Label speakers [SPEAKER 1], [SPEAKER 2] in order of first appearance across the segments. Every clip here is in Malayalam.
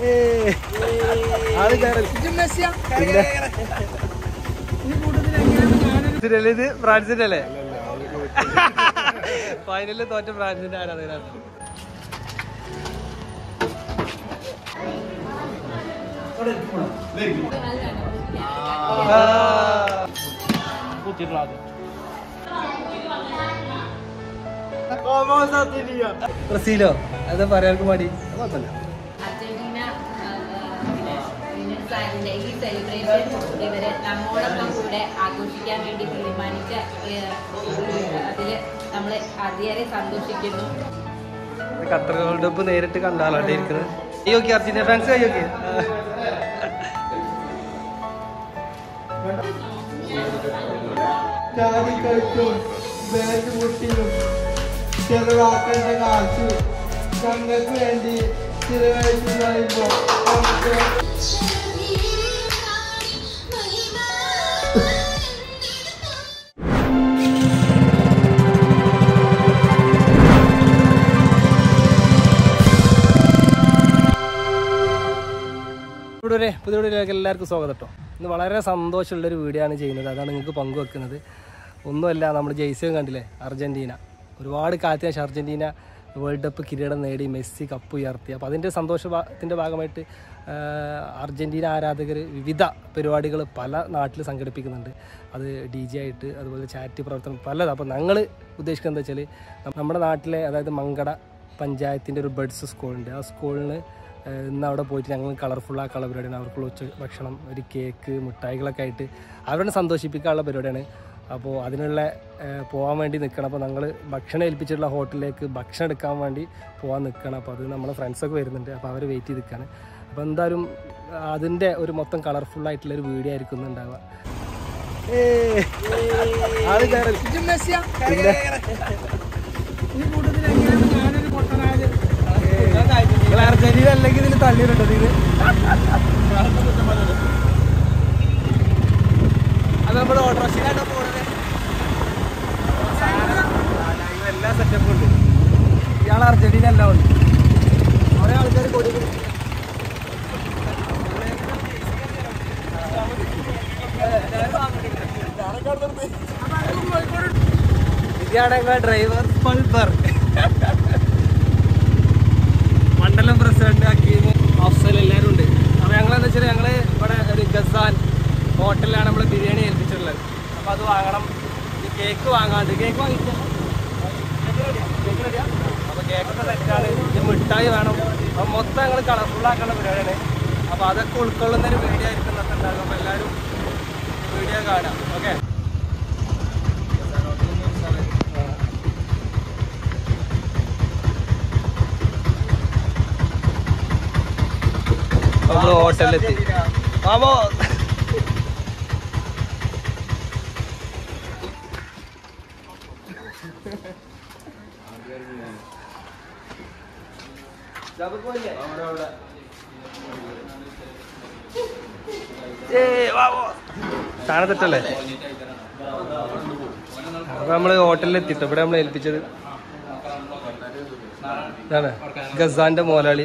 [SPEAKER 1] ഏയ്. ആള് കയറി. പിന്നെ. ഇതിലല്ലേ ഇത് ഫ്രാൻസിന്റെ അല്ലേ ഫൈനലിൽ തോറ്റ ഫ്രാൻസിന്റെ ആരാധകരാണ് ബ്രസീലോ അത് പറയാർക്ക് മടി കുഴപ്പമില്ല
[SPEAKER 2] അർജന്റീന വിന്നേഴ്സായതിന്റെ ഈ സെലിബ്രേഷൻ ഇവര് നമ്മോടൊപ്പം കൂടെ ആഘോഷിക്കാൻ വേണ്ടി തീരുമാനിച്ച അതിൽ നമ്മൾ അതിയേറെ സന്തോഷിക്കുന്നു
[SPEAKER 1] ഖത്തർ വേൾഡ് കപ്പ് നേരിട്ട് കണ്ടാലാണ് ഇരിക്കുന്നത് കൈ നോക്കി അർജന്റീന ഫാൻസ് കൈ നോക്കി
[SPEAKER 3] ചാടിക്കളിച്ചും ബാറ്റ് പൊട്ടിയും ചെലവാക്കേണ്ട കാശ് ഞങ്ങൾക്ക് വേണ്ടി ചിലവഴിച്ചു പറയുമ്പോൾ നമുക്ക്
[SPEAKER 1] ഇവിടെ ഒരു പുതിയ വീഡിയോയിലേക്ക് എല്ലാവർക്കും സ്വാഗതം കേട്ടോ ഇന്ന് വളരെ സന്തോഷമുള്ളൊരു വീഡിയോ ആണ് ചെയ്യുന്നത് അതാണ് നിങ്ങൾക്ക് പങ്കുവെക്കുന്നത് ഒന്നുമല്ല നമ്മൾ ജയിച്ചതും കണ്ടില്ലേ അർജൻറ്റീന ഒരുപാട് കാലത്തിന് ശേഷം അർജൻറ്റീന വേൾഡ് കപ്പ് കിരീടം നേടി മെസ്സി കപ്പ് ഉയർത്തി അപ്പോൾ അതിൻ്റെ സന്തോഷത്തിൻ്റെ ഭാഗമായിട്ട് ആ, അർജൻറ്റീന ആരാധകർ വിവിധ പരിപാടികൾ പല നാട്ടിൽ സംഘടിപ്പിക്കുന്നുണ്ട് അത് ഡി ജെ ആയിട്ട് അതുപോലെ ചാരിറ്റി പ്രവർത്തനം പലതാണ് അപ്പോൾ ഞങ്ങൾ ഉദ്ദേശിക്കുന്നത് എന്താ വെച്ചാൽ നമ്മുടെ നാട്ടിലെ അതായത് മങ്കട പഞ്ചായത്തിൻ്റെ ഒരു ബഡ്സ് സ്കൂളുണ്ട് ആ സ്കൂളിന് ഏഹ് ഇന്ന് അവിടെ പോയിട്ട് ഞങ്ങൾ കളർഫുൾ ആക്കാനുള്ള പരിപാടിയാണ് അവർക്കുള്ള ഉച്ച ഭക്ഷണം ഒരു കേക്ക് മിഠായികളൊക്കെ ആയിട്ട് അവരെ സന്തോഷിപ്പിക്കാനുള്ള പരിപാടിയാണ് അപ്പോൾ അതിനുള്ള ഏഹ് പോകാൻ വേണ്ടി നിൽക്കണം അപ്പോൾ ഞങ്ങൾ ഭക്ഷണം ഏൽപ്പിച്ചിട്ടുള്ള ഹോട്ടലിലേക്ക് ഭക്ഷണം എടുക്കാൻ വേണ്ടി പോകാൻ നിൽക്കണം അപ്പോൾ അത് നമ്മളെ ഫ്രണ്ട്സൊക്കെ വരുന്നുണ്ട് അപ്പോൾ അവർ വെയിറ്റ് ചെയ്ത് നിൽക്കുകയാണ് അപ്പോൾ എന്തായാലും അതിൻ്റെ ഒരു മൊത്തം കളർഫുൾ ആയിട്ടുള്ള ഒരു വീഡിയോ ആയിരിക്കും ഇന്ന് ഉണ്ടാവുക ഏയ്. ആള് കയറി. പിന്നെ. നിങ്ങൾ അർജന്റീന അല്ലെങ്കിൽ ഇതിന് തള്ളിയിട്ടുണ്ടോ ഇതിന് അത് നമ്മൾ ഓട്ടോറിക്ഷയിലാണോ പോണത് എല്ലാ സെറ്റപ്പും ഉണ്ട് ഇയാൾ അർജന്റീന എല്ലാം ഉണ്ട് കുറെ ആൾക്കാർ കൊടി ഇതാണ് ഞങ്ങൾ ഡ്രൈവർ പൾബർ മണ്ഡലം പ്രസിഡന്റ് ഹക്കീം അഫ്സൽ എല്ലാവരും ഉണ്ട് അപ്പോൾ ഞങ്ങൾ എന്താ വെച്ചാൽ ഞങ്ങൾ ഇവിടെ ഒരു ഗസാൻ ഹോട്ടലിലാണ് നമ്മൾ ബിരിയാണി ഏൽപ്പിച്ചിട്ടുള്ളത് അപ്പോൾ അത് വാങ്ങണം ഈ കേക്ക് വാങ്ങാണ്ട് കേക്ക് വാങ്ങിച്ചാൽ അപ്പോൾ കേക്കൊക്കെ സെറ്റാണ് ഇത് മിഠായി വേണം അപ്പോൾ മൊത്തം ഞങ്ങൾ കളർഫുൾ ആക്കുന്ന പരിപാടിയാണ് അപ്പോൾ അതൊക്കെ ഉൾക്കൊള്ളുന്ന ഒരു വീഡിയോ ആയിരിക്കും ഇന്നത്തെ ഉണ്ടാകും അപ്പോൾ എല്ലാവരും വീഡിയോ കാണാം ഓക്കെ നമ്മൾ ഹോട്ടലിലെത്തി മാമോ സാധനം തെറ്റല്ലേ അപ്പൊ നമ്മള് ഹോട്ടലിൽ എത്തിട്ടോ ഇവിടെ നമ്മൾ ഏൽപ്പിച്ചത് ഇതാണ് ഗസാന്റെ മോലാളി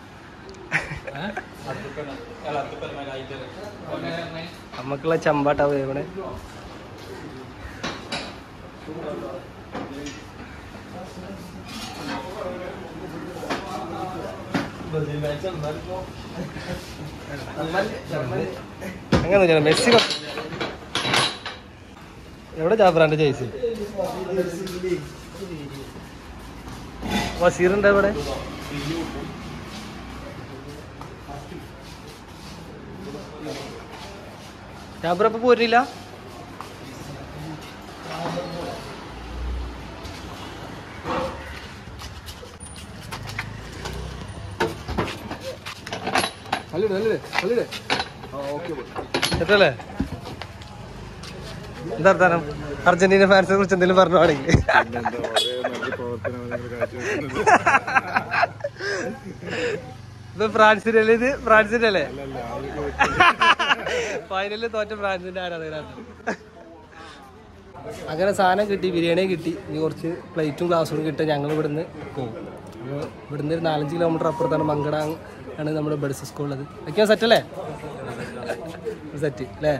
[SPEAKER 1] നമുക്കുള്ള ചമ്പാട്ടാവ് ഇവിടെ അങ്ങനെ മെസ്സി കൊ- എവിടെ ജാഫറാന്റെ ജേഴ്സി വസീറുണ്ട് ഇവിടെ ജാഫർ അപ്പൊ പോരില്ല സെറ്റല്ലേ എന്താ വർത്താനം അർജന്റീന ഫാൻസിനെ കുറിച്ച് എന്തെങ്കിലും പറഞ്ഞുവാണെങ്കിൽ ഇത് ഫ്രാൻസിന്റെ അല്ലേ ഇത് ഫ്രാൻസിന്റെ അല്ലേ ഫൈനലിൽ തോറ്റ ഫ്രാൻസിന്റെ ആരാധകരാണ് അങ്ങനെ സാധനം കിട്ടി ബിരിയാണി കിട്ടി ഇനി കുറച്ച് പ്ലേറ്റും ഗ്ലാസും കിട്ടി ഞങ്ങൾ ഇവിടുന്ന് പോകും അപ്പോൾ ഇവിടുന്ന് ഒരു നാലഞ്ച് കിലോമീറ്റർ അപ്പുറത്താണ് മങ്കട ആണ് നമ്മുടെ ബഡ്സ് സ്കൂൾ ഉള്ളത് ഒക്കെ സെറ്റ് അല്ലേ സെറ്റ് അല്ലേ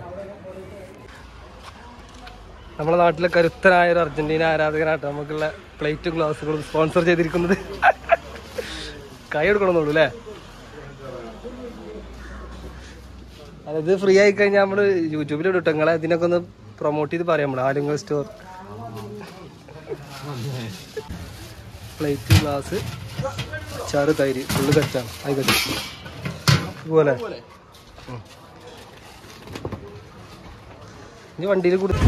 [SPEAKER 1] നമ്മുടെ നാട്ടിലെ കരുത്തനായ ഒരു അർജന്റീന ആരാധകനായിട്ട് നമുക്കുള്ള പ്ലേറ്റും ഗ്ലാസുകളും സ്പോൺസർ ചെയ്തിരിക്കുന്നത് കൈ എടുക്കണമെന്നുള്ളൂ അല്ലേ അതായത് ഫ്രീ ആയി കഴിഞ്ഞാൽ നമ്മൾ യൂട്യൂബിൽ ഇടും ട്ടോ. നിങ്ങളെ ഇതിനൊക്കെ ഒന്ന് പ്രൊമോട്ട് ചെയ്ത് പറയാം നമ്മൾ ആലുങ്ങൽ സ്റ്റോർ പ്ലേറ്റ് ഗ്ലാസ് അച്ചാറ് തൈര് ഫുള്ള് സെറ്റാണ് ആയിക്കോട്ടെ ഇതുപോലെ ഉം. ഇനി വണ്ടിയിൽ കൊടുത്തു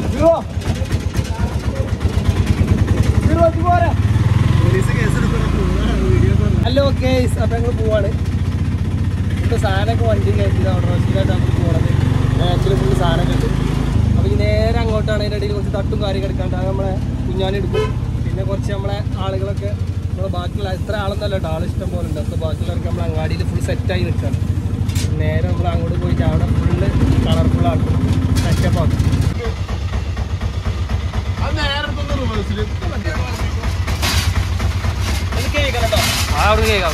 [SPEAKER 1] ഹലോ കേസ് അപ്പം ഞങ്ങൾ പോവാണ് ഇപ്പോൾ സാധനമൊക്കെ വണ്ടി കയറ്റി ഓട്ടോറിക്ഷയിലായിട്ട് നമ്മൾ പോകണത് ആക്ച്വലി ഫുള്ള് സാധനമൊക്കെ ഉണ്ട് അപ്പോൾ ഈ നേരെ അങ്ങോട്ടാണ് അതിൻ്റെ ഇടയിൽ കുറച്ച് തട്ടും കാര്യങ്ങൾ എടുക്കാണ്ട് അത് നമ്മളെ കുഞ്ഞാനെടുക്കും പിന്നെ കുറച്ച് നമ്മളെ ആളുകളൊക്കെ നമ്മളെ ബാക്കിയുള്ള ഇത്ര ആളൊന്നല്ല കേട്ടോ ആൾ ഇഷ്ടം പോലെ ഉണ്ട് അപ്പോൾ ബാക്കിയുള്ളവർക്ക് നമ്മൾ അങ്ങാടിയിൽ ഫുൾ സെറ്റായി നിൽക്കുകയാണ് നേരെ നമ്മൾ അങ്ങോട്ട് പോയിട്ട് അവിടെ ഫുള്ള് കളർഫുൾ ആക്കും സെറ്റപ്പ് ആക്കും ആ അവിടെ കേൾക്കാം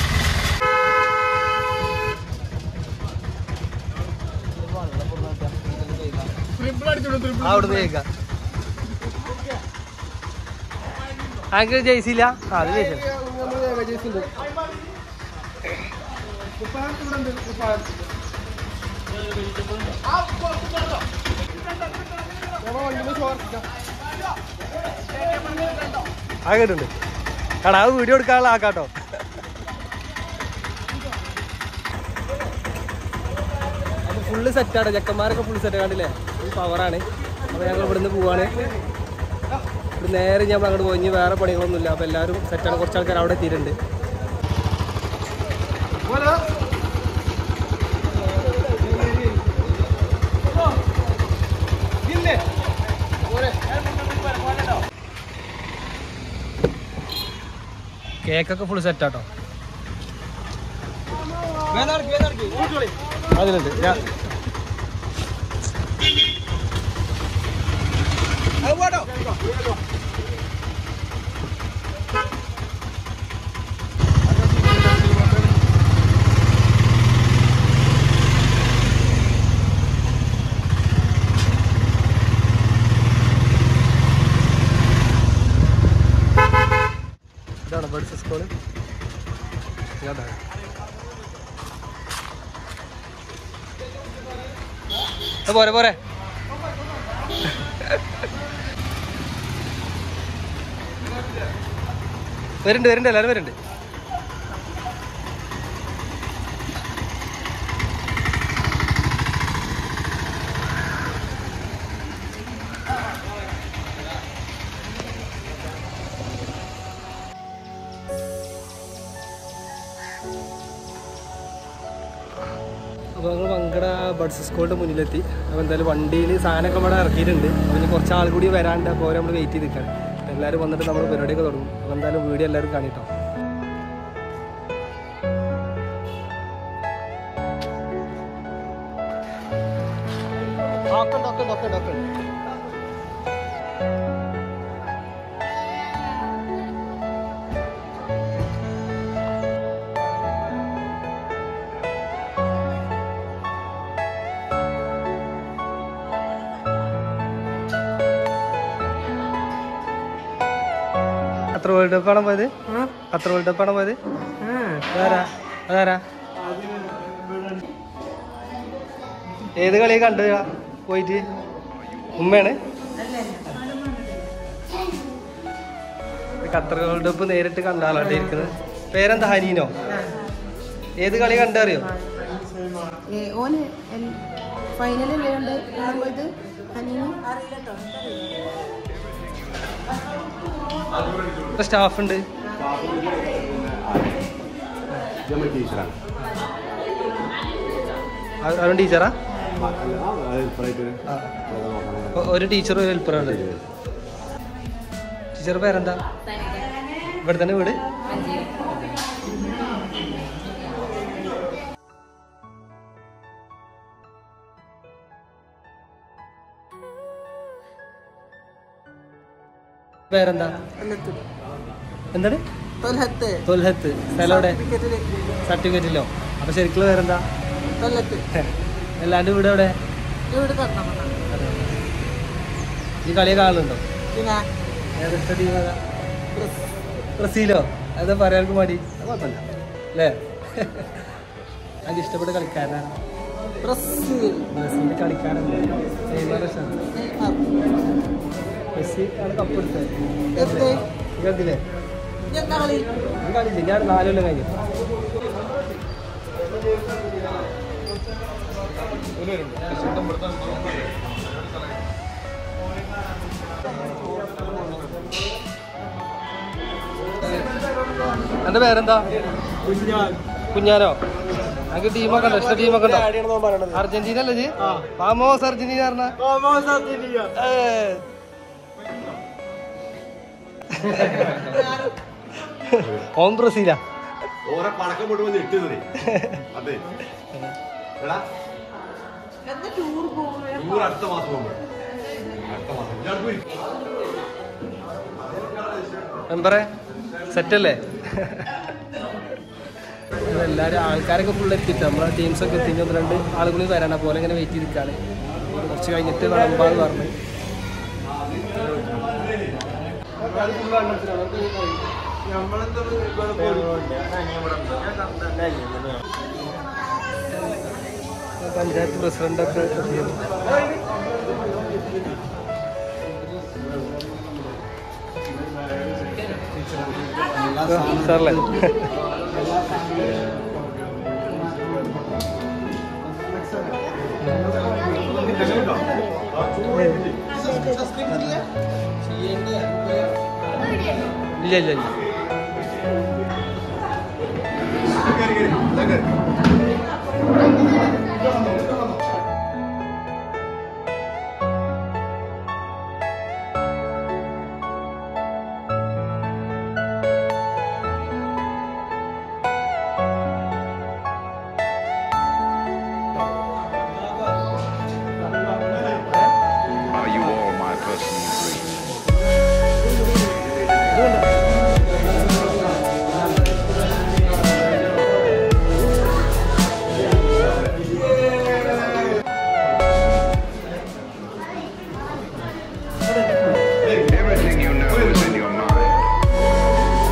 [SPEAKER 1] ആ അവിടുന്ന് കേൾക്കാം ആർക്ക് ജയിച്ചില്ല ആ അത് ജയിച്ചു ആ കേട്ടുണ്ട് എടാ അത് വീഡിയോ എടുക്കാനുള്ള ആക്കാട്ടോ അപ്പൊ ഫുള്ള് സെറ്റാണ് ചെക്കന്മാരൊക്കെ ഫുള്ള് സെറ്റ് കണ്ടില്ലേ ഫുൾ പവറാണ് അപ്പോൾ ഞങ്ങൾ ഇവിടുന്ന് പോവാണ് ഇവിടെ നേരെ ഞാൻ അങ്ങോട്ട് പോയി ഇനി വേറെ പണികളൊന്നുമില്ല അപ്പോൾ എല്ലാവരും സെറ്റാണ് കുറച്ച് ആൾക്കാർ അവിടെ എത്തിയിട്ടുണ്ട് കേക്കൊക്കെ ഫുൾ സെറ്റാട്ടോ അതിലുണ്ട് ഞാൻ ഇതാണ് ബഡ്സ് സ്കൂള് ഇതാണ് ആ, പോരെ പോരെ വരുന്നുണ്ട് വരുന്നുണ്ട് എല്ലാവരും വരുന്നുണ്ട് അപ്പോൾ ഞങ്ങൾ മങ്കട ബഡ്സ് സ്കൂളിൻ്റെ മുന്നിലെത്തി അപ്പോൾ എന്തായാലും വണ്ടിയിൽ സാധനമൊക്കെ ഇവിടെ ഇറക്കിയിട്ടുണ്ട് അപ്പോൾ ഇനി കുറച്ച് ആൾ കൂടി വരാണ്ട് അപ്പോൾ അവരെ നമ്മൾ വെയിറ്റ് ചെയ്ത് നിൽക്കണം എല്ലാവരും വന്നിട്ട് നമ്മൾ പരിപാടിയൊക്കെ തുടങ്ങും അപ്പോൾ എന്തായാലും വീഡിയോ എല്ലാവരും കാണിട്ടോ ഒക്കെ ഒക്കെ ഒക്കെ ഒക്കെ അത്ര വേൾഡ് കപ്പാണ് പോയത് അത്ര വേൾഡ് കപ്പാണ് പോയത് അതാരാ അതാരാ ഏത് കളി കണ്ടു പോയിട്ട് ഉമ്മയാണ് ഖത്തർ വേൾഡ് കപ്പ് നേരിട്ട് കണ്ട ആളാട്ടെ ഇരിക്കുന്നത് പേരെന്താ ഹനീനോ ഏത് കളി കണ്ടറിയോ
[SPEAKER 4] ഏ, ഓന് ഫൈനലല്ലേ ഉണ്ട് കാണാൻ പോയത് ഹനീന്
[SPEAKER 1] സ്റ്റാഫ് ഉണ്ട് അവ- അവൻ ടീച്ചറാ ആ. ഒ- ഒരു ടീച്ചറും ഒരു ഹെൽപ്പറാണ് ടീച്ചർ പേരെന്താ ഇവിടെ തന്നെ വീട് പേരെന്താ എന്താണ്
[SPEAKER 3] തൊല്ലത്ത്
[SPEAKER 1] തൊൽഹത്ത് സ്ഥലം എവിടെ
[SPEAKER 3] ടിക്കറ്റില്
[SPEAKER 1] സർട്ടിഫിക്കറ്റിലോ അപ്പൊ ശരിക്കുള്ള പേരെന്താ
[SPEAKER 3] തൊല്ലത്ത്
[SPEAKER 1] എല്ലാണ്ട് വീട് എവിടെ
[SPEAKER 3] ഇവിടെ തരണം
[SPEAKER 1] ഈ കളിയെ കാണുന്നുണ്ടോ
[SPEAKER 3] പിന്നെ
[SPEAKER 1] ഏതൊക്കെ ടീം ഏതാ ബ്രസീലോ അത് പറയാർക്ക് മടി അത് കുഴപ്പമില്ല അല്ലേ അതിന് ഇഷ്ടപ്പെട്ട കളിക്കാരനാണ്
[SPEAKER 3] ബ്രസീൽ
[SPEAKER 1] ബ്രസീലിന്റെ കളിക്കാരൻ നെയ്മർ ഇഷ്ടമാണ്. മെസ്സി ആണ് കപ്പ് എടുത്തത്
[SPEAKER 3] എന്ത്
[SPEAKER 1] കേട്ടില്ലേ
[SPEAKER 3] ഇനി എന്താ കളി
[SPEAKER 1] ഈ കളിയില്ല ഞാൻ നാല് കൊല്ലം കഴിഞ്ഞു എന്റെ പേരെന്താ കുഞ്ഞാനോ ഞങ്ങൾക്ക് ടീമൊക്കെ ഉണ്ടോ ഇഷ്ട ടീമൊക്കെ ഉണ്ടോ അർജന്റീന അല്ലേ ജി മാമോസ് അർജന്റീന പറഞ്ഞ ഓം ബ്രസീലാ
[SPEAKER 5] ഓരോ പടക്കം മുഴുവൻ ഇട്ടത് അതെ എടാ
[SPEAKER 3] എന്താ ടൂർ പോകുക
[SPEAKER 5] ടൂർ അടുത്ത മാസം പോകുമ്പോ അടുത്ത മാസം ഞാൻ പോയി
[SPEAKER 1] മെമ്പറെ സെറ്റല്ലേ എല്ലാവരും ആൾക്കാരൊക്കെ ഫുൾ എത്തിയിട്ട് നമ്മളെ ടീംസൊക്കെ എത്തി ഒന്ന് രണ്ട് ആളുകൾ വരണം പോലെ ഇങ്ങനെ വെയിറ്റ് ചെയ്തിരിക്കുകയാണ് കുറച്ച് കഴിഞ്ഞിട്ട് വിളമ്പാന്ന് പറഞ്ഞു പഞ്ചായത്ത് പ്രസിഡന്റൊക്കെ എത്തിയിരുന്നു സാറല്ലേ ഇല്ല ഇല്ല ഇല്ല
[SPEAKER 5] കേറി കേറി ഇതാ കേറി
[SPEAKER 6] Are you all my personal dreams? Everything you know is in your mind.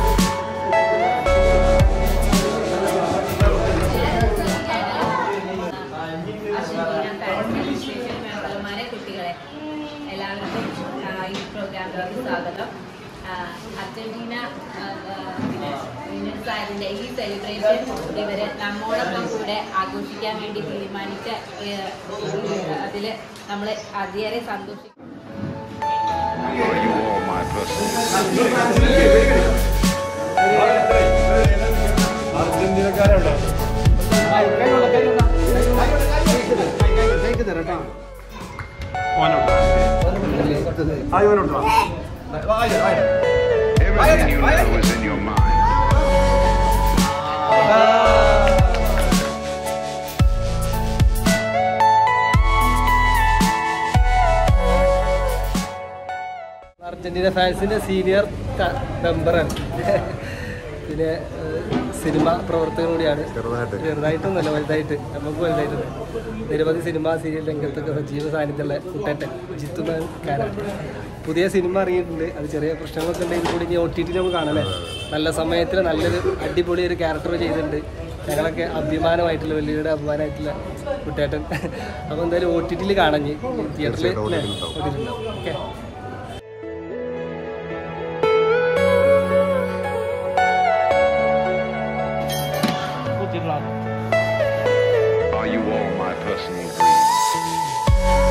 [SPEAKER 2] Administration മെമ്പർമാരെ കുട്ടികളെ എല്ലാവർക്കും ആ, ഈ പ്രോഗ്രാമിലേക്ക് സ്വാഗതം ആ, അർജന്റീന ആ, ആ, പിന്നെ വിന്നേഴ്സ് ആയതിന്റെ ഈ സെലിബ്രേഷൻ ഇവര് നമ്മോടൊപ്പം കൂടെ ആഘോഷിക്കാൻ വേണ്ടി തീരുമാനിച്ച അതിൽ നമ്മൾ അതിയേറെ സന്തോഷിക്കും
[SPEAKER 6] Are you all my personal
[SPEAKER 5] അർജന്റീനക്കാരുണ്ടോ
[SPEAKER 6] Everything you know is in your mind.
[SPEAKER 1] Argentina ഫാൻസിന്റെ സീനിയർ മെമ്പറാണ് പിന്നെ ഏഹ്, സിനിമ പ്രവർത്തകൻ കൂടിയാണ്
[SPEAKER 5] ചെറുതായിട്ട്.
[SPEAKER 1] ചെറുതായിട്ടൊന്നുമല്ല വലുതായിട്ട് നമുക്ക് വലുതായിട്ടുണ്ട് നിരവധി സിനിമ സീരിയൽ രംഗത്തൊക്കെ സജീവ സാന്നിധ്യമുള്ള കുട്ടേട്ടൻ ജിത്തുമാൻകാരാണ് പുതിയ സിനിമ ഇറങ്ങിയിട്ടുണ്ട് അത് ചെറിയ പ്രശ്നങ്ങളൊക്കെ ഉണ്ടെങ്കിൽ കൂടി ഇനി ഒ ടി ടി നമുക്ക് കാണാം നല്ല സമയത്തിൽ നല്ലൊരു അടിപൊളി ഒരു ക്യാരക്ടർ ചെയ്തിട്ടുണ്ട് ഞങ്ങളൊക്കെ അഭിമാനമായിട്ടുള്ള വലിയുടെ അഭിമാനമായിട്ടുള്ള കുട്ടേട്ടൻ അപ്പോൾ എന്തായാലും ഒ ടി ടിയിൽ കാണാൻ തിയേറ്ററിൽ
[SPEAKER 5] തീർച്ചയായിട്ടും OTT യിൽ ഉണ്ടാവും.
[SPEAKER 1] Okay
[SPEAKER 6] Are you all my personal dreams?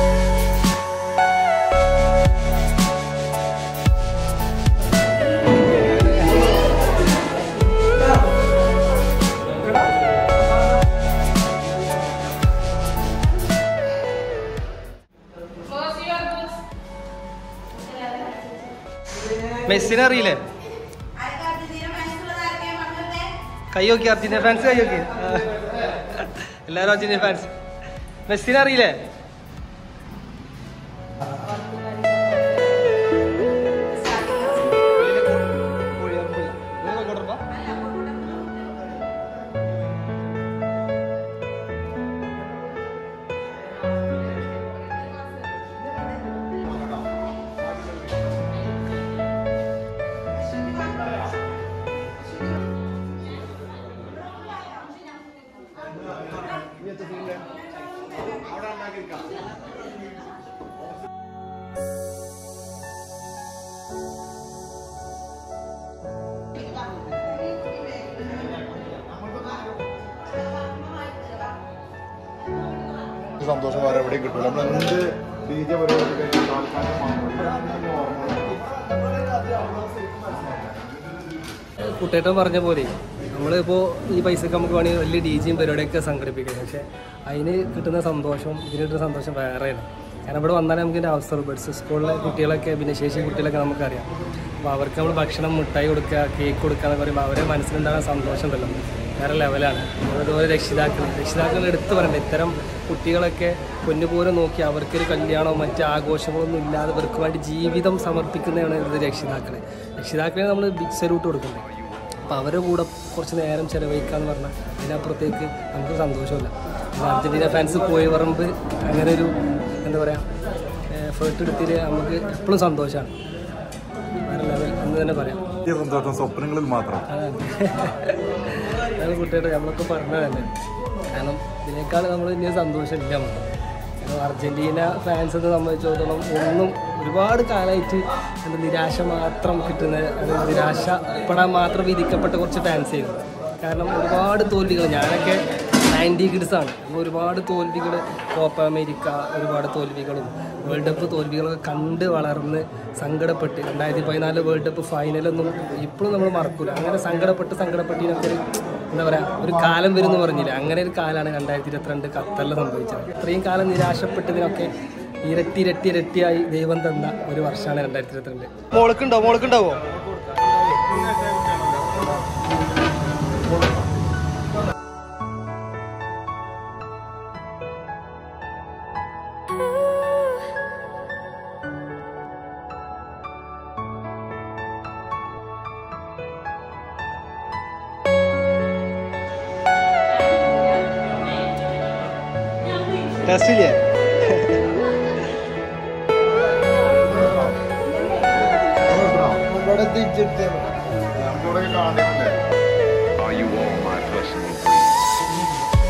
[SPEAKER 1] മെസ്സിനെ അറിയില്ലേ കൈ നോക്കി അർജന്റീന ഫാൻസ് കൈ നോക്കി എല്ലാവരും അർജന്റീന ഫാൻസ് മെസ്സിനെ അറിയില്ലേ
[SPEAKER 5] സന്തോഷം വേറെ എവിടെയും കിട്ടില്ല നമ്മൾ എന്ത് ഡി ജെ പരിപാടി കഴിഞ്ഞാൽ
[SPEAKER 1] കുട്ടേട്ടൻ പറഞ്ഞ പോലെ നമ്മളിപ്പോൾ ഈ പൈസക്ക് നമുക്ക് വേണമെങ്കിൽ വലിയ ഡി ജിയും പരിപാടിയൊക്കെ സംഘടിപ്പിക്കാം പക്ഷേ അതിന് കിട്ടുന്ന സന്തോഷം ഇതിന് കിട്ടുന്ന സന്തോഷം വേറെയാണ് കാരണം ഇവിടെ വന്നാൽ നമുക്ക് ഇതിൻ്റെ അവസരം ബഡ്സ് സ്കൂളിലെ കുട്ടികളൊക്കെ ഭിന്നശേഷി കുട്ടികളൊക്കെ നമുക്കറിയാം അപ്പോൾ അവർക്ക് നമ്മൾ ഭക്ഷണം മിഠായി കൊടുക്കുക കേക്ക് കൊടുക്കുക എന്ന് പറയുമ്പോൾ അവരെ മനസ്സിലുണ്ടാകുന്ന സന്തോഷം ഉണ്ടല്ലോ വേറെ ലെവലാണ് അതുപോലെ രക്ഷിതാക്കൾ രക്ഷിതാക്കൾ എടുത്തു പറയണ്ട ഇത്തരം കുട്ടികളൊക്കെ പൊന്നുപോലെ നോക്കി അവർക്കൊരു കല്യാണമോ മറ്റ് ആഘോഷങ്ങളൊന്നും ഇല്ലാതെ ഇവർക്ക് വേണ്ടി ജീവിതം സമർപ്പിക്കുന്നതാണ് ഇത് രക്ഷിതാക്കളെ രക്ഷിതാക്കളെ നമ്മൾ ബിഗ് സല്യൂട്ട് കൊടുക്കുന്നത് അപ്പോൾ അവരുടെ കൂടെ കുറച്ച് നേരം ചിലവഴിക്കാന്ന് പറഞ്ഞാൽ അതിനപ്പുറത്തേക്ക് നമുക്ക് സന്തോഷമില്ല പിന്നെ അർജൻറ്റീന ഫാൻസ് പോയി പറയുമ്പോൾ അങ്ങനെ ഒരു എന്താ പറയുക എഫേർട്ട് എടുത്തിട്ട് നമുക്ക് എപ്പോഴും സന്തോഷമാണ് വേറെ ലെവൽ എന്ന് തന്നെ പറയാം
[SPEAKER 5] വലിയ സന്തോഷം സ്വപ്നങ്ങളിൽ മാത്രം
[SPEAKER 1] അതാണ് കുട്ടിയുടെ നമ്മളൊക്കെ പറഞ്ഞത് തന്നെ കാരണം ഇതിനേക്കാൾ നമ്മൾ ഇനി സന്തോഷം ഇല്ല നമുക്ക് കാരണം അർജൻറ്റീന ഫാൻസ് എന്ന് സംബന്ധിച്ചിടത്തോളം ഒന്നും ഒരുപാട് കാലമായിട്ട് എന്താ നിരാശ മാത്രം കിട്ടുന്ന അത് നിരാശപ്പെടാൻ മാത്രം വിധിക്കപ്പെട്ട കുറച്ച് ഫാൻസ് ആയിരുന്നു കാരണം ഒരുപാട് തോൽവികൾ ഞാനൊക്കെ നയൻറ്റി കിഡ്സാണ് അപ്പോൾ ഒരുപാട് തോൽവികൾ കോപ്പ അമേരിക്ക ഒരുപാട് തോൽവികളും വേൾഡ് കപ്പ് തോൽവികളൊക്കെ കണ്ട് വളർന്ന് സങ്കടപ്പെട്ട് രണ്ടായിരത്തി പതിനാല് വേൾഡ് കപ്പ് ഫൈനലൊന്നും ഇപ്പോഴും നമ്മൾ മറക്കൂല അങ്ങനെ സങ്കടപ്പെട്ട് സങ്കടപ്പെട്ട് ഇതിനൊക്കെ ഒരു എന്താ പറയുക ഒരു കാലം വരുമെന്ന് പറഞ്ഞില്ല അങ്ങനെ ഒരു കാലമാണ് രണ്ടായിരത്തി ഇരുപത്തിരണ്ട് ഖത്തറിൽ സംഭവിച്ചത് ഇത്രയും കാലം നിരാശപ്പെട്ടതിനൊക്കെ ഇരട്ടി ഇരട്ടി ഇരട്ടിയായി ദൈവം തന്ന ഒരു വർഷമാണ് രണ്ടായിരത്തി ഇരുപത്തിരണ്ട് മോൾക്കുണ്ടോ മോൾക്കുണ്ടാവോ ടെസ്റ്റ് ഇല്ലേ
[SPEAKER 3] ഇവിടെ തിരിച്ചെടുത്തേ
[SPEAKER 5] നമുക്കിവിടെ കാണുന്നുണ്ട്
[SPEAKER 6] Are you all my personal dreams?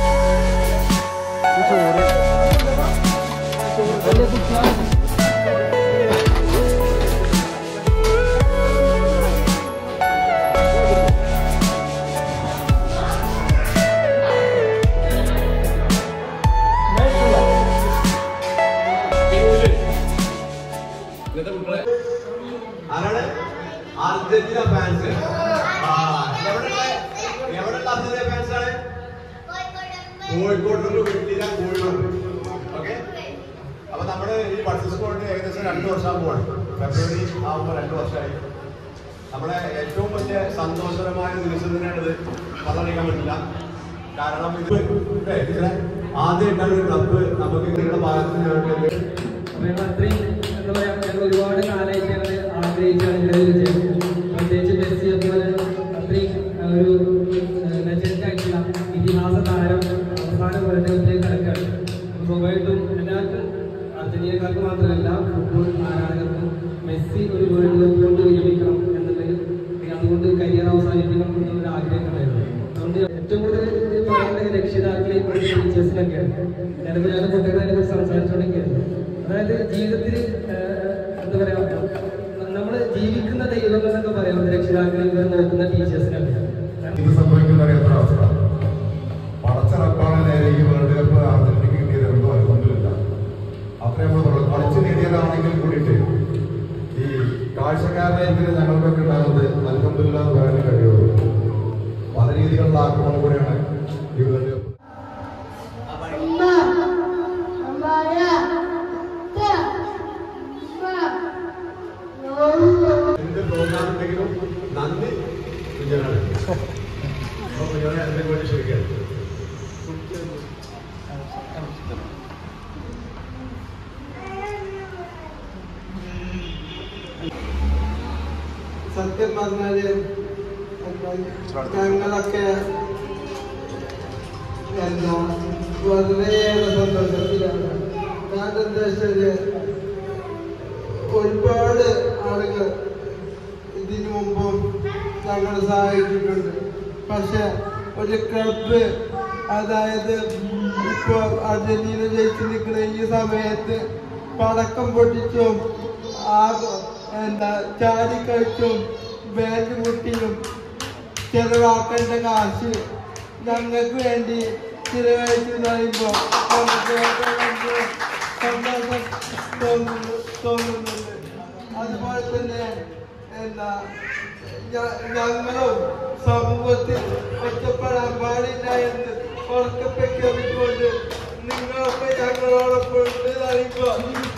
[SPEAKER 5] ആരാണ് അർജന്റീന ഫാൻസ് എവിടെയുള്ള എവിടെയുള്ള അർജന്റീന ഫാൻസ് ആണ് കോഴിക്കോട് വീട്ടില കോഴിക്കോട് ഓക്കെ അപ്പൊ നമ്മുടെ ഈ ബഡ്സ് സ്കോളിന് ഏകദേശം രണ്ട് വർഷം പോവാണ് ഫെബ്രുവരി ആകുമ്പോൾ രണ്ട് വർഷമായി നമ്മളെ ഏറ്റവും വലിയ സന്തോഷകരമായ നിമിഷം തന്നെയാണിത് പറഞ്ഞറിയിക്കാൻ പറ്റില്ല കാരണം ഇത് ഇല്ലേ, ഇതിലെ ആദ്യമായിട്ടാണ് ഒരു ക്ലബ്ബ് നമുക്ക് നിങ്ങളുടെ ഭാഗത്ത് നിന്ന് ഞങ്ങൾക്ക്
[SPEAKER 1] അപ്പോൾ ഞങ്ങൾ അത്രയും എന്താ പറയുക ഞങ്ങൾ ഒരുപാട് കാലമായിട്ട് ഞങ്ങൾ ആഗ്രഹിച്ചാണ് ഇങ്ങനെ ഒരു വിജയം പ്രത്യേകിച്ച് മെസ്സി അതുപോലെ അത്രയും ആ, ഒരു ലെജൻഡ് ആയിട്ടുള്ള ഇതിഹാസ താരം അവസാന വേൾഡ് കപ്പിലേക്ക് കിടക്കുകയാണ് അപ്പോൾ സ്വാഭാവികമായിട്ടും എല്ലാവർക്കും അർജന്റീനക്കാർക്ക് മാത്രമല്ല ഫുട്ബോൾ ആരാധകർക്കും മെസ്സി ഒരു വേൾഡ് കപ്പ് കൊണ്ട് വിജയിക്കണം എന്നുള്ളൊരു അല്ലെങ്കിൽ അതുകൊണ്ട് കരിയർ അവസാനിപ്പിക്കണം എന്നുള്ളൊരു ആഗ്രഹം ഉണ്ടായിരുന്നു അതുകൊണ്ട് ഏറ്റവും കൂടുതൽ ഇത് പറയുന്നത് രക്ഷിതാക്കളെ ടീച്ചേഴ്സിനൊക്കെയാണ് ഞാനിപ്പോൾ ഞാൻ കുട്ടികളെ കുറിച്ച് സംസാരിച്ചുകൊണ്ടിരിക്കുകയായിരുന്നു അതായത് ജീവിതത്തിൽ എന്താ പറയാ നമ്മൾ ജീവിക്കുന്ന ദൈവങ്ങൾ എന്നൊക്കെ പറയാം രക്ഷിതാക്കളെ ഇവർ നോക്കുന്ന ടീച്ചേഴ്സിനൊക്കെ
[SPEAKER 5] ഇത് സംഭവിക്കുന്ന അറിയാത്ത അവസ്ഥ പടച്ചറപ്പാണ് നേരെ ഈ വേൾഡ് കപ്പ് അർജന്റീനക്ക് കിട്ടിയത് എന്തോ അലഹമില്ല അത്രയും നമ്മൾ കളിച്ച് നേടിയതാണെങ്കിൽ കൂടിയിട്ട് ഈ കാഴ്ചക്കാരനായിരിക്കും ഞങ്ങൾക്കൊക്കെ ഉണ്ടാകുന്നത് അലഹമില്ല എന്ന് പറയാൻ കഴിയുള്ളൂ പല രീതിയിലുള്ള ആക്രമണം കൂടെയാണ് ഈ വേൾഡ് കപ്പ് എന്ത് പ്രോഗ്രാം ഉണ്ടെങ്കിലും നന്ദി കുഞ്ഞനാണ് അപ്പൊ കുഞ്ഞോനെ അതിനെ വേണ്ടി ക്ഷണിക്കുകയാണ്
[SPEAKER 3] സത്യം പറഞ്ഞാല് ഞങ്ങളൊക്കെ എന്താ വളരെയേറെ സന്തോഷത്തിലാണ് കാരണം എന്താ വെച്ചാല് ഒരുപാട് ആളുകൾ ഇതിനു മുമ്പും ഞങ്ങളെ സഹായിച്ചിട്ടുണ്ട് പക്ഷെ ഒരു ക്ലബ്ബ് അതായത് ഇപ്പൊ അർജന്റീന ജയിച്ചു നിൽക്കുന്ന ഈ സമയത്ത് പടക്കം പൊട്ടിച്ചും ആ എന്താ ചാടി കളിച്ചും ബാറ്റ് പൊട്ടിയും ചെലവാക്കേണ്ട കാശ് ഞങ്ങൾക്ക് വേണ്ടി ചിലവഴിച്ചു പറയുമ്പോൾ നമുക്ക് വളരെ സന്തോഷം തോന്നുന്നു തോന്നുന്നുണ്ട് അതുപോലെ തന്നെ എന്താ ഞ- ഞങ്ങളും സമൂഹത്തിൽ ഒറ്റപ്പെടാൻ പാടില്ല എന്ന് ഉറക്കെ പ്രഖ്യാപിച്ചുകൊണ്ട് നിങ്ങളൊക്കെ ഞങ്ങളോടൊപ്പം ഉണ്ട് അറിയുമ്പോൾ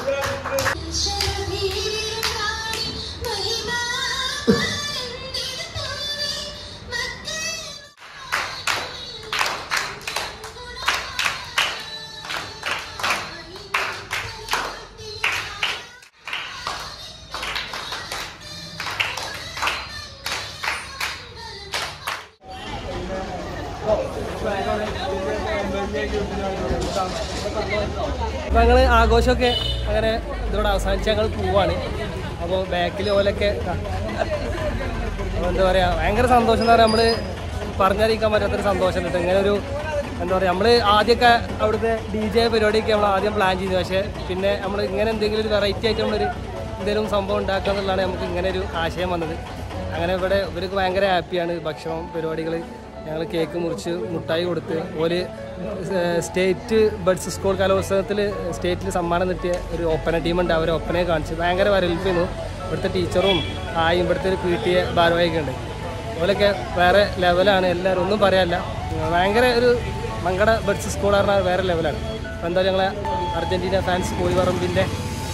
[SPEAKER 1] അപ്പോൾ ഞങ്ങൾ ആഘോഷമൊക്കെ അങ്ങനെ ഇതോടെ അവസാനിച്ച് ഞങ്ങൾ പോവാണ് അപ്പോൾ ബാക്കിൽ ഓലൊക്കെ അപ്പോൾ എന്താ പറയുക ഭയങ്കര സന്തോഷം എന്ന് പറയാം നമ്മൾ പറഞ്ഞറിയിക്കാൻ പറ്റാത്തൊരു സന്തോഷം കേട്ടോ ഇങ്ങനെ ഒരു എന്താ പറയുക നമ്മൾ ആദ്യമൊക്കെ അവിടുത്തെ ഡി ജെ പരിപാടിയൊക്കെ നമ്മൾ ആദ്യം പ്ലാൻ ചെയ്തു പക്ഷേ പിന്നെ നമ്മൾ ഇങ്ങനെ എന്തെങ്കിലും ഒരു വെറൈറ്റി ആയിട്ട് നമ്മളൊരു എന്തെങ്കിലും സംഭവം ഉണ്ടാക്കുക എന്നുള്ളതാണ് നമുക്ക് ഇങ്ങനെ ഒരു ആശയം വന്നത് അങ്ങനെ ഇവിടെ ഇവർക്ക് ഭയങ്കര ഹാപ്പിയാണ് ഭക്ഷണം പരിപാടികൾ ഞങ്ങൾ കേക്ക് മുറിച്ച് മുട്ടായി കൊടുത്ത് ഒരു സ്റ്റേറ്റ് ബഡ്സ് സ്കൂൾ കലോത്സവത്തിൽ സ്റ്റേറ്റിൽ സമ്മാനം കിട്ടിയ ഒരു ഒപ്പന ടീമുണ്ട് അവരെ ഒപ്പനയെ കാണിച്ച് ഭയങ്കര വരവേൽപ്പിന്നു ഇവിടുത്തെ ടീച്ചറും ആയും ഇവിടുത്തെ ഒരു പി ടി എ ഭാരവാഹിയൊക്കെ ഉണ്ട് അതുപോലൊക്കെ വേറെ ലെവലാണ് എല്ലാവരും ഒന്നും പറയാനില്ല ഭയങ്കര ഒരു മങ്കട ബഡ്സ് സ്കൂൾ പറഞ്ഞാൽ വേറെ ലെവലാണ് അപ്പോൾ എന്തായാലും ഞങ്ങളെ അർജൻറ്റീന ഫാൻസ് പോയി പറമ്പിൻ്റെ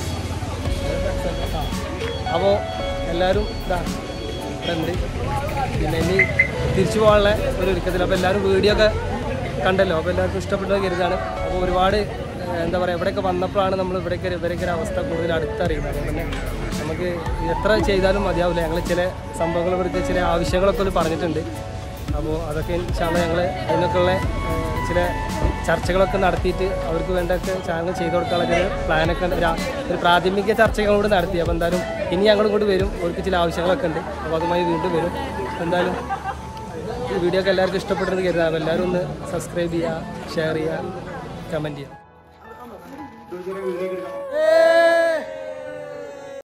[SPEAKER 1] അപ്പോൾ എല്ലാവരും ഇതാ ഇവിടെ ഉണ്ട് പിന്നെ ഇനി തിരിച്ചു പോകാനുള്ള ഒരു ഒരുക്കത്തിൽ അപ്പോൾ എല്ലാവരും വീഡിയോ ഒക്കെ കണ്ടല്ലോ അപ്പോൾ എല്ലാവർക്കും ഇഷ്ടപ്പെട്ടു കരുതാണ് അപ്പോൾ ഒരുപാട് ഏഹ്, എന്താ പറയുക ഇവിടെയൊക്കെ വന്നപ്പോഴാണ് നമ്മൾ ഇവിടേക്ക് ഇവരൊക്കെ ഒരു അവസ്ഥ കൂടുതൽ അടുത്തറിയുന്നത് അതുകൊണ്ട് തന്നെ നമുക്ക് എത്ര ചെയ്താലും മതിയാവില്ല ഞങ്ങൾ ചില സംഭവങ്ങൾ ഇവർക്ക് ചില ആവശ്യങ്ങളൊക്കെ ഒരു പറഞ്ഞിട്ടുണ്ട് അപ്പോൾ അതൊക്കെ ഇൻഷാല്ല ഞങ്ങൾ അതിനൊക്കെയുള്ള ഏഹ്, ചില ചർച്ചകളൊക്കെ നടത്തിയിട്ട് അവർക്ക് വേണ്ടൊക്കെ ചാനൽ ചെയ്തു കൊടുക്കാനുള്ള ഒരു പ്ലാനൊക്കെ ഉണ്ട്. ഒരു ആ- ഒരു പ്രാഥമിക ചർച്ചകൾ കൂടി നടത്തി അപ്പോൾ എന്തായാലും ഇനി ഞങ്ങൾ ഇങ്ങോട്ട് വരും അവർക്ക് ചില ആവശ്യങ്ങളൊക്കെ ഉണ്ട് അപ്പോൾ അതുമായി വീണ്ടും വരും എന്തായാലും ഈ വീഡിയോ ഒക്കെ എല്ലാവർക്കും ഇഷ്ടപ്പെട്ടെന്ന് കരുതാം അപ്പോൾ എല്ലാവരും ഒന്ന് സബ്സ്ക്രൈബ് ചെയ്യുക ഷെയർ ചെയ്യുക കമൻറ്റ് ചെയ്യുക